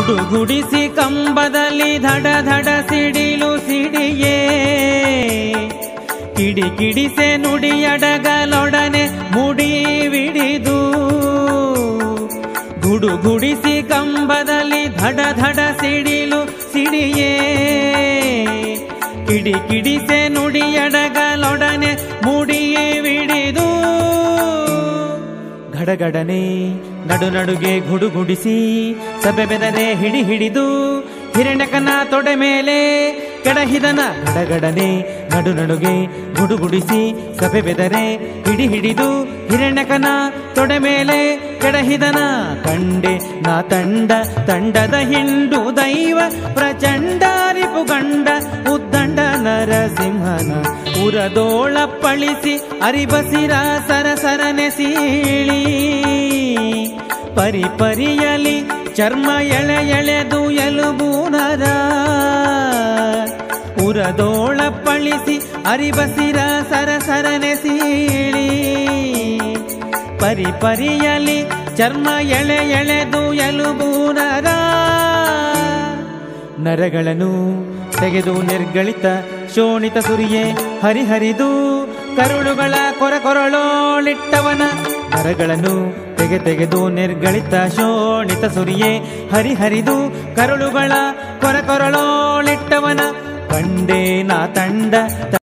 ಗುಡುಗುಡಿಸಿ ಕಂಬದಲ್ಲಿ ಧಡ ಧಡ ಸಿಡಿಲು ಸಿಡಿಯೇ ಕಿಡಿ ಕಿಡಿಸೆ ನುಡಿಯಡಗಲೊಡನೆ ಮುಡಿ ವಿಡಿದು ಗುಡುಗುಡಿಸಿ ಕಂಬದಲ್ಲಿ ಧಡ ಧಡ ಸಿಡಿಲು ಸಿಡಿಯೇ ಕಿಡಿ ಕಿಡಿಸೆ ನುಡಿಯಡಗಲೊಡನೆ ಮುಡಿಯೇ ವಿಡಿದು ಗಡಗಡನೆ ನಡು ನಡುಗೆ ಗುಡುಗುಡಿಸಿ ಸಭೆ ಬೆದರೆ ಹಿಡಿ ಹಿಡಿದು ಹಿರಣ್ಯಕನ ತೊಡೆ ಮೇಲೆ ಕೆಡಹಿದನ ಗಡಗಡನೆ ನಡು ನಡುಗೆ ಗುಡುಗುಡಿಸಿ ಸಭೆ ಬೆದರೆ ಹಿಡಿ ಹಿಡಿದು ಹಿರಣ್ಯಕನ ತೊಡೆ ಮೇಲೆ ಕೆಡಹಿದನ ಕಂಡೆ ನಾ ತಂಡ ತಂಡದ ಹಿಂಡು ದೈವ ಪ್ರಚಂಡ ರಿಪುಗಂಡ ಉದ್ದಂಡ ನರಸಿಂಹನ ಉರದೋಳ ಪಳಿಸಿ ಅರಿಬಸಿರ ಸರಸರನೆ ಸೀಳಿ ಪರಿ ಪರಿಯಲಿ ಚರ್ಮ ಎಳೆ ಎಳೆದು ಎಲುಬು ನರ ಉರದೋಳ ಪಳಿಸಿ ಅರಿಬಸಿರ ಸರಸರನೆ ಸೀಳಿ ಪರಿ ಪರಿಯಲಿ ಚರ್ಮ ಎಳೆ ಎಳೆದು ಎಲುಬು ನರ ನರಗಳನ್ನು ತೆಗೆದು ನಿರ್ಗಳಿತ ಶೋಣಿತ ಸುರಿಯೇ ಹರಿಹರಿದು ಕರುಳುಗಳ ಕೊರ ಕೊರಳೋಳಿಟ್ಟವನ ನರಗಳನ್ನು ತೆಗೆ ತೆಗೆದು ನಿರ್ಗಳಿತ ಶೋಣಿತ ಸುರಿಯೇ ಹರಿಹರಿದು ಕರುಳುಗಳ ಕೊರ ಕೊರಳೋಳಿಟ್ಟವನ ಕಂಡೇ ನಾ ತಂಡ